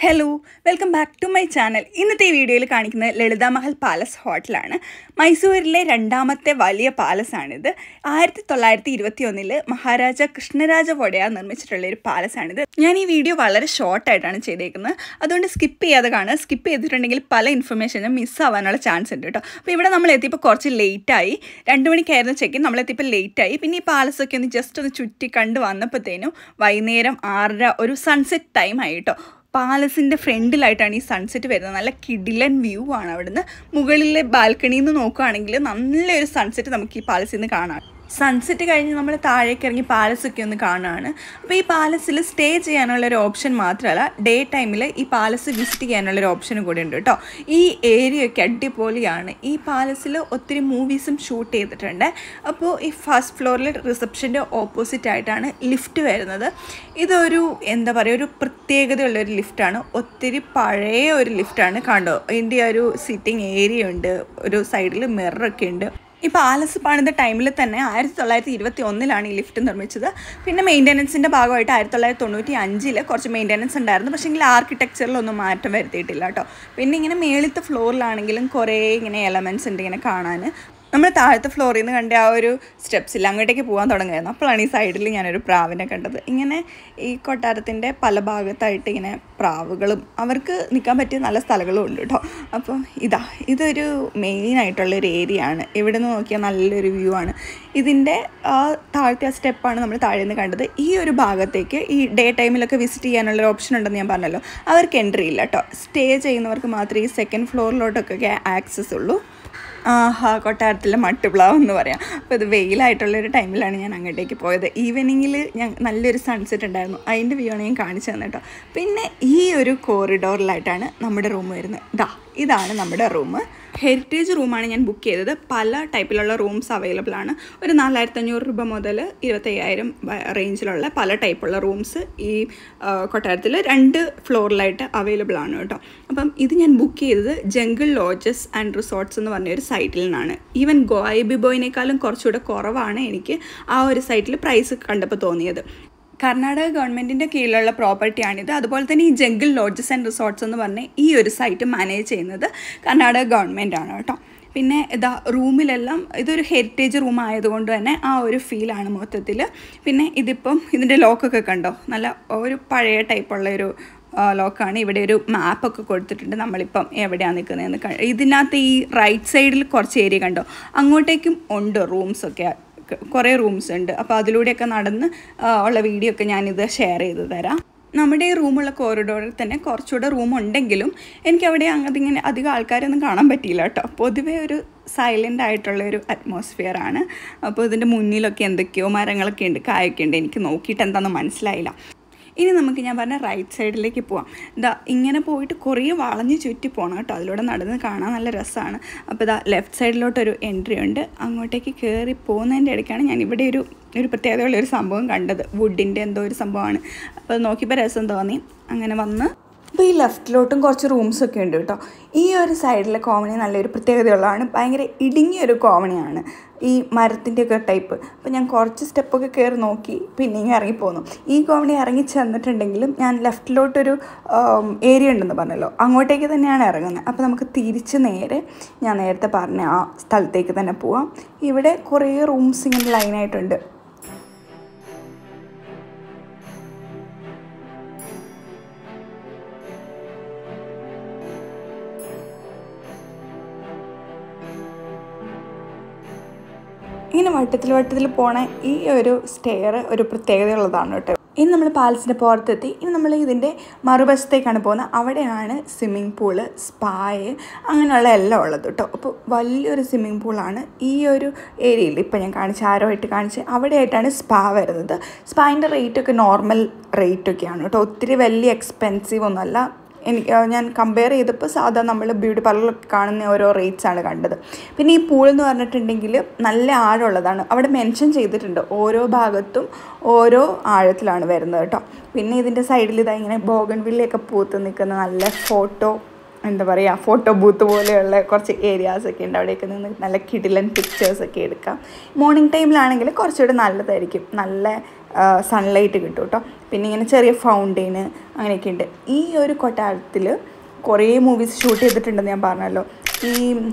Hello welcome back to my channel ഇന്നത്തെ ഈ വീഡിയോയിൽ കാണിക്കുന്നത് ലളിത മഹൽ പാലസ് ഹോട്ടലാണ് മൈസൂരിലെ രണ്ടാമത്തെ വലിയ പാലസാണിത് ആയിരത്തി തൊള്ളായിരത്തി ഇരുപത്തി ഒന്നില് മഹാരാജ കൃഷ്ണരാജ വൊഡയാർ നിർമ്മിച്ചിട്ടുള്ള ഒരു പാലസാണിത് ഞാൻ ഈ വീഡിയോ വളരെ ഷോർട്ടായിട്ടാണ് ചെയ്തേക്കുന്നത് അതുകൊണ്ട് സ്കിപ്പ് ചെയ്യാതെ കാണുക സ്കിപ്പ് ചെയ്തിട്ടുണ്ടെങ്കിൽ പല ഇൻഫർമേഷനും മിസ്സാവാനുള്ള ചാൻസ് ഉണ്ട് കേട്ടോ അപ്പോൾ ഇവിടെ നമ്മൾ എത്തിയപ്പോൾ കുറച്ച് ലേറ്റായി രണ്ട് മണിക്കായിരുന്നു ചെക്ക് നമ്മൾ എത്തിയപ്പോൾ ലേറ്റായി പിന്നെ ഈ പാലസൊക്കെ ഒന്ന് ജസ്റ്റ് ഒന്ന് ചുറ്റി കണ്ട് വന്നപ്പോഴത്തേനും വൈകുന്നേരം ആറര ഒരു സൺസെറ്റ് ടൈം ആയി കേട്ടോ പാലസിൻ്റെ ഫ്രണ്ടിലായിട്ടാണ് ഈ സൺസെറ്റ് വരുന്നത് നല്ല കിഡിലൻ വ്യൂ ആണ് അവിടുന്ന് മുകളിലെ ബാൽക്കണിയിൽ നിന്ന് നോക്കുകയാണെങ്കിൽ നല്ലൊരു സൺസെറ്റ് നമുക്ക് ഈ പാലസിൽ നിന്ന് കാണാം സൺസെറ്റ് കഴിഞ്ഞ് നമ്മൾ താഴേക്ക് ഇറങ്ങി പാലസൊക്കെ ഒന്ന് കാണുകയാണ് അപ്പോൾ ഈ പാലസിൽ സ്റ്റേ ചെയ്യാനുള്ള ഒരു ഓപ്ഷൻ മാത്രമല്ല ഡേ ടൈമിൽ ഈ പാലസ് വിസിറ്റ് ചെയ്യാനുള്ള ഒരു ഓപ്ഷനും കൂടി ഉണ്ട് കേട്ടോ ഈ ഏരിയയൊക്കെ അടിപൊളിയാണ് ഈ പാലസിൽ ഒത്തിരി മൂവീസും ഷൂട്ട് ചെയ്തിട്ടുണ്ട് അപ്പോൾ ഈ ഫസ്റ്റ് ഫ്ലോറിൽ റിസപ്ഷൻ്റെ ഓപ്പോസിറ്റ് ആയിട്ടാണ് ലിഫ്റ്റ് വരുന്നത് ഇതൊരു എന്താ പറയുക ഒരു പ്രത്യേകതയുള്ള ഒരു ലിഫ്റ്റാണ് ഒത്തിരി പഴയ ഒരു ലിഫ്റ്റാണ് കണ്ടോ ഇതിൻ്റെ ഒരു സിറ്റിംഗ് ഏരിയ ഉണ്ട് ഒരു സൈഡിൽ മിററൊക്കെ ഉണ്ട് ഈ പാലസ് പണിത ടൈമിൽ തന്നെ ആയിരത്തി തൊള്ളായിരത്തി ഇരുപത്തി ഒന്നിലാണ് ഈ ലിഫ്റ്റ് നിർമ്മിച്ചത് പിന്നെ മെയിൻ്റനൻസിൻ്റെ ഭാഗമായിട്ട് ആയിരത്തി തൊള്ളായിരത്തി തൊണ്ണൂറ്റി അഞ്ചിൽ കുറച്ച് മെയിൻ്റനൻസ് ഉണ്ടായിരുന്നു പക്ഷേ എങ്കിൽ ആർക്കിടെക്ചറിലൊന്നും മാറ്റം വരുത്തിയിട്ടില്ല കേട്ടോ പിന്നെ ഇങ്ങനെ മേളിത്തെ ഫ്ലോറിലാണെങ്കിലും കുറേ ഇങ്ങനെ എലമെൻറ്റ്സ് ഉണ്ട് ഇങ്ങനെ കാണാൻ നമ്മൾ താഴത്തെ ഫ്ലോറിൽ നിന്ന് കണ്ട ആ ഒരു സ്റ്റെപ്സിൽ അങ്ങോട്ടേക്ക് പോകാൻ തുടങ്ങുമായിരുന്നു അപ്പോഴാണ് ഈ സൈഡിൽ ഞാനൊരു പ്രാവിനെ കണ്ടത് ഇങ്ങനെ ഈ കൊട്ടാരത്തിൻ്റെ പല ഭാഗത്തായിട്ട് ഇങ്ങനെ പ്രാവുകളും അവർക്ക് നിൽക്കാൻ പറ്റിയ നല്ല സ്ഥലങ്ങളും ഉണ്ട് കേട്ടോ അപ്പോൾ ഇതാ ഇതൊരു മെയിൻ ആയിട്ടുള്ളൊരു ഏരിയ ആണ് ഇവിടെ നിന്ന് നോക്കിയാൽ നല്ലൊരു വ്യൂ ആണ് ഇതിൻ്റെ ആ താഴത്തെ ആ സ്റ്റെപ്പാണ് നമ്മൾ താഴെ നിന്ന് കണ്ടത് ഈ ഒരു ഭാഗത്തേക്ക് ഈ ഡേ ടൈമിലൊക്കെ വിസിറ്റ് ചെയ്യാനുള്ള ഒരു ഓപ്ഷൻ ഉണ്ടെന്ന് ഞാൻ പറഞ്ഞല്ലോ അവർക്ക് എൻട്രി ഇല്ല കേട്ടോ സ്റ്റേ ചെയ്യുന്നവർക്ക് മാത്രമേ ഈ സെക്കൻഡ് ഫ്ലോറിലോട്ടൊക്കെ ആക്സസ് ഉള്ളൂ ആഹാ കൊട്ടാരത്തിലെ മട്ടുപ്ലാവ് എന്ന് പറയാം അപ്പോൾ ഇത് വെയിലായിട്ടുള്ളൊരു ടൈമിലാണ് ഞാൻ അങ്ങോട്ടേക്ക് പോയത് ഈവനിങ്ങിൽ ഞാൻ നല്ലൊരു സൺസെറ്റ് ഉണ്ടായിരുന്നു അതിൻ്റെ വ്യൂ ആണ് ഞാൻ കാണിച്ചു തന്നെ കേട്ടോ പിന്നെ ഈ ഒരു കോറിഡോറിലായിട്ടാണ് നമ്മുടെ റൂം വരുന്നത് ഇതാ ഇതാണ് നമ്മുടെ റൂം ഹെറിറ്റേജ് റൂമാണ് ഞാൻ ബുക്ക് ചെയ്തത് പല ടൈപ്പിലുള്ള റൂംസ് അവൈലബിൾ ആണ് ഒരു നാലായിരത്തി അഞ്ഞൂറ് രൂപ മുതൽ ഇരുപത്തയ്യായിരം റേഞ്ചിലുള്ള പല ടൈപ്പുള്ള റൂംസ് ഈ കൊട്ടാരത്തിൽ രണ്ട് ഫ്ലോറിലായിട്ട് അവൈലബിൾ ആണ് കേട്ടോ അപ്പം ഇത് ഞാൻ ബുക്ക് ചെയ്തത് ജംഗിൾ ലോഡ്ജസ് ആൻഡ് റിസോർട്ട്സ് എന്ന് പറഞ്ഞ ഒരു സൈറ്റിൽ നിന്നാണ് ഈവൻ ഗോയ ബിബോയിനേക്കാളും കുറച്ചുകൂടെ കുറവാണ് എനിക്ക് ആ ഒരു സൈറ്റിൽ പ്രൈസ് കണ്ടപ്പോൾ തോന്നിയത് കർണാടക ഗവൺമെൻറ്റിൻ്റെ കീഴിലുള്ള പ്രോപ്പർട്ടിയാണിത് അതുപോലെ തന്നെ ഈ ജംഗിൾ ലോഡ്ജസ് ആൻഡ് റിസോർട്ട്സ് എന്ന് പറഞ്ഞ് ഈ ഒരു സൈറ്റ് മാനേജ് ചെയ്യുന്നത് കർണാടക ഗവൺമെൻറ് ആണ് കേട്ടോ പിന്നെ ഇതാ റൂമിലെല്ലാം ഇതൊരു ഹെറിറ്റേജ് റൂം ആയതുകൊണ്ട് തന്നെ ആ ഒരു ഫീലാണ് മൊത്തത്തിൽ പിന്നെ ഇതിപ്പം ഇതിൻ്റെ ലോക്കൊക്കെ കണ്ടോ നല്ല ഒരു പഴയ ടൈപ്പുള്ള ഒരു ലോക്കാണ് ഇവിടെ ഒരു മാപ്പൊക്കെ കൊടുത്തിട്ടുണ്ട് നമ്മളിപ്പം എവിടെയാണ് നിൽക്കുന്നതെന്ന് ഇതിനകത്ത് ഈ റൈറ്റ് സൈഡിൽ കുറച്ച് ഏരിയ കണ്ടോ അങ്ങോട്ടേക്കും ഉണ്ട് റൂംസൊക്കെ കുറേ റൂംസ് ഉണ്ട് അപ്പോൾ അതിലൂടെയൊക്കെ നടന്ന് ഉള്ള വീഡിയോ ഒക്കെ ഞാനിത് ഷെയർ ചെയ്ത് തരാം നമ്മുടെ ഈ റൂമുള്ള കോറിഡോറിൽ തന്നെ കുറച്ചുകൂടെ റൂം ഉണ്ടെങ്കിലും എനിക്ക് അവിടെ അതിങ്ങനെ അധികം ആൾക്കാരൊന്നും കാണാൻ പറ്റിയില്ല കേട്ടോ പൊതുവേ ഒരു സൈലൻ്റ് ആയിട്ടുള്ള ഒരു അറ്റ്മോസ്ഫിയർ ആണ് അപ്പോൾ ഇതിൻ്റെ മുന്നിലൊക്കെ എന്തൊക്കെയോ മരങ്ങളൊക്കെ ഉണ്ട് കായൊക്കെ ഉണ്ട് എനിക്ക് നോക്കിയിട്ട് എന്താണെന്ന് മനസ്സിലായില്ല ഇനി നമുക്ക് ഞാൻ പറഞ്ഞ റൈറ്റ് സൈഡിലേക്ക് പോവാം ഇതാ ഇങ്ങനെ പോയിട്ട് കുറേ വളഞ്ഞ് ചുറ്റി പോകണം കേട്ടോ അതിലൂടെ നടന്ന് കാണാൻ നല്ല രസമാണ് അപ്പോൾ ഇതാ ലെഫ്റ്റ് സൈഡിലോട്ടൊരു എൻട്രി ഉണ്ട് അങ്ങോട്ടേക്ക് കയറി പോകുന്നതിൻ്റെ ഇടയ്ക്കാണ് ഞാൻ ഇവിടെ ഒരു ഒരു പ്രത്യേകതയുള്ള ഒരു സംഭവം കണ്ടത് വുഡിൻ്റെ എന്തോ ഒരു സംഭവമാണ് അപ്പോൾ അത് നോക്കിയപ്പോൾ രസം തോന്നി അങ്ങനെ വന്ന് അപ്പോൾ ഈ ലെഫ്റ്റിലോട്ടും കുറച്ച് റൂംസ് ഒക്കെ ഉണ്ട് കേട്ടോ ഈ ഒരു സൈഡിലെ കോമണി നല്ലൊരു പ്രത്യേകതയുള്ളതാണ് ഭയങ്കര ഇടുങ്ങിയ ഒരു കോമണിയാണ് ഈ മരത്തിൻ്റെ ഒക്കെ ടൈപ്പ് അപ്പോൾ ഞാൻ കുറച്ച് സ്റ്റെപ്പൊക്കെ കയറി നോക്കി പിന്നെയും ഇറങ്ങിപ്പോന്നു ഈ കോമണി ഇറങ്ങി ചെന്നിട്ടുണ്ടെങ്കിലും ഞാൻ ലെഫ്റ്റിലോട്ടൊരു ഏരിയ ഉണ്ടെന്ന് പറഞ്ഞല്ലോ അങ്ങോട്ടേക്ക് തന്നെയാണ് ഇറങ്ങുന്നത് അപ്പോൾ നമുക്ക് തിരിച്ച് നേരെ ഞാൻ നേരത്തെ പറഞ്ഞ ആ സ്ഥലത്തേക്ക് തന്നെ പോവാം ഇവിടെ കുറേ റൂംസ് ഇങ്ങനെ ലൈനായിട്ടുണ്ട് ഇങ്ങനെ വട്ടത്തിൽ വട്ടത്തിൽ പോണ ഈ ഒരു സ്റ്റെയർ ഒരു പ്രത്യേകതയുള്ളതാണ് കേട്ടോ ഇനി നമ്മൾ പാലസിൻ്റെ പുറത്തെത്തി ഇനി നമ്മൾ ഇതിൻ്റെ മറുവശത്തേക്കാണ് പോകുന്നത് അവിടെയാണ് സ്വിമ്മിംഗ് പൂള് സ്പായ് അങ്ങനെയുള്ള എല്ലാം ഉള്ളത് കേട്ടോ അപ്പോൾ വലിയൊരു സ്വിമ്മിംഗ് പൂളാണ് ഈ ഒരു ഏരിയയിൽ ഇപ്പോൾ ഞാൻ കാണിച്ച ആരോയിട്ട് കാണിച്ച് അവിടെയായിട്ടാണ് സ്പാ വരുന്നത് സ്പായിൻ്റെ റേറ്റൊക്കെ നോർമൽ റേറ്റൊക്കെയാണ് കേട്ടോ ഒത്തിരി വലിയ എക്സ്പെൻസീവ് ഒന്നുമല്ല എനിക്ക് ഞാൻ കമ്പയർ ചെയ്തപ്പോൾ സാധാ നമ്മൾ ബ്യൂട്ടി പാർലറിലൊക്കെ കാണുന്ന ഓരോ റേറ്റ്സ് ആണ് കണ്ടത് പിന്നെ ഈ പൂൾ എന്ന് പറഞ്ഞിട്ടുണ്ടെങ്കിൽ നല്ല ആഴമുള്ളതാണ് അവിടെ മെൻഷൻ ചെയ്തിട്ടുണ്ട് ഓരോ ഭാഗത്തും ഓരോ ആഴത്തിലാണ് വരുന്നത് കേട്ടോ പിന്നെ ഇതിൻ്റെ സൈഡിൽ ഇതാ ഇങ്ങനെ ബോഗൺ വില്ലയൊക്കെ പൂത്ത് നിൽക്കുന്ന നല്ല ഫോട്ടോ എന്താ പറയുക ഫോട്ടോ ബൂത്ത് പോലെയുള്ള കുറച്ച് ഏരിയാസ് ഒക്കെ ഉണ്ട് അവിടെയൊക്കെ നിന്ന് നല്ല കിടിലൻ പിക്ചേഴ്സ് ഒക്കെ എടുക്കാം മോർണിംഗ് ടൈമിലാണെങ്കിൽ കുറച്ചുകൂടെ നല്ലതായിരിക്കും നല്ല സൺലൈറ്റ് കിട്ടും കേട്ടോ പിന്നെ ഇങ്ങനെ ചെറിയ ഫൗണ്ടെയിന് അങ്ങനെയൊക്കെ ഉണ്ട് ഈ ഒരു കൊട്ടാരത്തിൽ കുറേ മൂവീസ് ഷൂട്ട് ചെയ്തിട്ടുണ്ടെന്ന് ഞാൻ പറഞ്ഞല്ലോ ഈ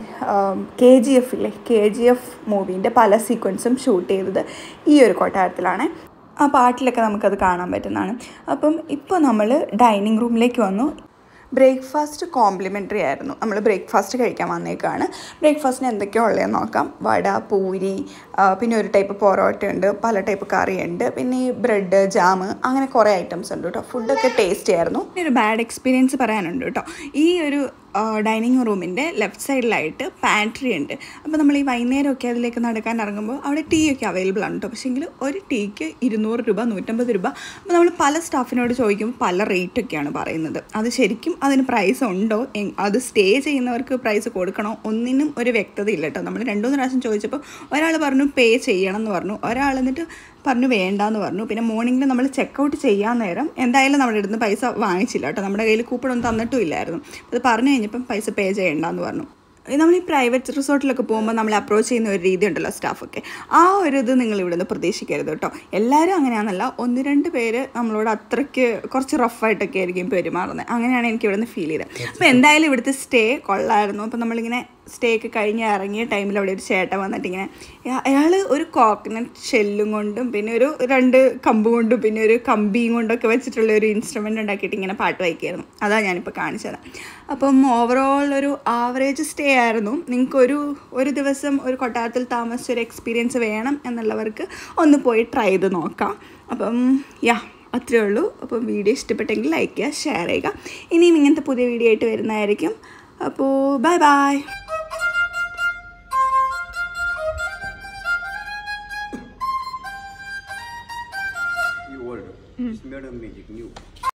കെ ജി എഫ് ഇല്ലേ കെ ജി എഫ് മൂവീൻ്റെ പല സീക്വൻസും ഷൂട്ട് ചെയ്തത് ഈ ഒരു കൊട്ടാരത്തിലാണ് ആ പാട്ടിലൊക്കെ നമുക്കത് കാണാൻ പറ്റുന്നതാണ് അപ്പം ഇപ്പോൾ നമ്മൾ ഡൈനിങ് റൂമിലേക്ക് വന്നു ബ്രേക്ക്ഫാസ്റ്റ് കോംപ്ലിമെൻ്ററി ആയിരുന്നു നമ്മൾ ബ്രേക്ക്ഫാസ്റ്റ് കഴിക്കാൻ വന്നേക്കാണ് ബ്രേക്ക്ഫാസ്റ്റിന് എന്തൊക്കെയാണ് ഉള്ളതെന്ന് നോക്കാം വട പൂരി ആ, പിന്നെ ഒരു ടൈപ്പ് പൊറോട്ട ഉണ്ട് പല ടൈപ്പ് കറിയുണ്ട് പിന്നെ ഈ ബ്രെഡ് ജാം അങ്ങനെ കുറേ ഐറ്റംസ് ഉണ്ട് കേട്ടോ ഫുഡൊക്കെ ടേസ്റ്റി ആയിരുന്നു ഒരു ബാഡ് എക്സ്പീരിയൻസ് പറയാനുണ്ട് കേട്ടോ ഈ ഒരു ഡൈനിങ് റൂമിൻ്റെ ലെഫ്റ്റ് സൈഡിലായിട്ട് പാൻട്രി ഉണ്ട് അപ്പോൾ നമ്മൾ ഈ വൈകുന്നേരമൊക്കെ അതിലേക്ക് നടക്കാൻ ഇറങ്ങുമ്പോൾ അവിടെ ടീ ഒക്കെ അവൈലബിൾ ആണ് കേട്ടോ പക്ഷേങ്കിൽ ഒരു ടീക്ക് ഇരുന്നൂറ് രൂപ നൂറ്റമ്പത് രൂപ അപ്പോൾ നമ്മൾ പല സ്റ്റാഫിനോട് ചോദിക്കുമ്പോൾ പല റേറ്റ് ഒക്കെയാണ് പറയുന്നത് അത് ശരിക്കും അതിന് പ്രൈസ് ഉണ്ടോ എങ്- അത് സ്റ്റേ ചെയ്യുന്നവർക്ക് പ്രൈസ് കൊടുക്കണോ ഒന്നിനും ഒരു വ്യക്തത ഇല്ല കേട്ടോ നമ്മൾ രണ്ടു മൂന്ന് പ്രാവശ്യം ചോദിച്ചപ്പോൾ ഒരാൾ പറഞ്ഞു പേ ചെയ്യണം എന്ന് പറഞ്ഞു ഒരാൾ എന്നിട്ട് പറഞ്ഞു വേണ്ടാന്ന് പറഞ്ഞു പിന്നെ മോർണിംഗിൽ നമ്മൾ ചെക്കൗട്ട് ചെയ്യാൻ നേരം എന്തായാലും നമ്മുടെ അടുത്ത് പൈസ വാങ്ങിച്ചില്ല കേട്ടോ നമ്മുടെ കയ്യിൽ കൂപ്പൺ ഒന്നും തന്നിട്ടും ഇല്ലായിരുന്നു അത് പറഞ്ഞു കഴിഞ്ഞപ്പം പൈസ പേ ചെയ്യണ്ടെന്ന് പറഞ്ഞു നമ്മൾ ഈ പ്രൈവറ്റ് റിസോർട്ടിലൊക്കെ പോകുമ്പോൾ നമ്മൾ അപ്രോച്ച് ചെയ്യുന്ന ഒരു രീതി ഉണ്ടല്ലോ സ്റ്റാഫൊക്കെ ആ ഒരു ഇത് നിങ്ങൾ ഇവിടെ നിന്ന് പ്രതീക്ഷിക്കരുത് കേട്ടോ എല്ലാവരും അങ്ങനെയാണെന്നല്ല ഒന്ന് രണ്ട് പേര് നമ്മളോട് അത്രയ്ക്ക് കുറച്ച് റഫായിട്ടൊക്കെ ആയിരിക്കും പെരുമാറുന്നത് അങ്ങനെയാണ് എനിക്ക് ഇവിടെ നിന്ന് ഫീൽ ചെയ്തത് അപ്പോൾ എന്തായാലും ഇവിടുത്തെ സ്റ്റേ കൊള്ളായിരുന്നു അപ്പോൾ നമ്മളിങ്ങനെ സ്റ്റേ ഒക്കെ കഴിഞ്ഞ് ഇറങ്ങിയ ടൈമിൽ അവിടെ ഒരു ചേട്ടൻ വന്നിട്ട് ഇങ്ങനെ അയാൾ ഒരു കോക്കനട്ട് ഷെല്ലും കൊണ്ടും പിന്നെ ഒരു രണ്ട് കമ്പ് കൊണ്ടും പിന്നെ ഒരു കമ്പിയും കൊണ്ടൊക്കെ വെച്ചിട്ടുള്ള ഒരു ഇൻസ്ട്രുമെൻ്റ് ഉണ്ടാക്കിയിട്ട് ഇങ്ങനെ പാട്ട് വായിക്കായിരുന്നു അതാണ് ഞാനിപ്പോൾ കാണിച്ചത് അപ്പം ഓവറോൾ ഒരു ആവറേജ് സ്റ്റേ ആയിരുന്നു നിങ്ങൾക്കൊരു ഒരു ദിവസം ഒരു കൊട്ടാരത്തിൽ താമസിച്ച ഒരു എക്സ്പീരിയൻസ് വേണം എന്നുള്ളവർക്ക് ഒന്ന് പോയി ട്രൈ ചെയ്ത് നോക്കാം അപ്പം യാ അത്രേ ഉള്ളൂ അപ്പം വീഡിയോ ഇഷ്ടപ്പെട്ടെങ്കിൽ ലൈക്ക് ചെയ്യുക ഷെയർ ചെയ്യുക ഇനിയും ഇങ്ങനത്തെ പുതിയ വീഡിയോ ആയിട്ട് വരുന്നതായിരിക്കും അപ്പോൾ bye bye You old. It's made of magic, new.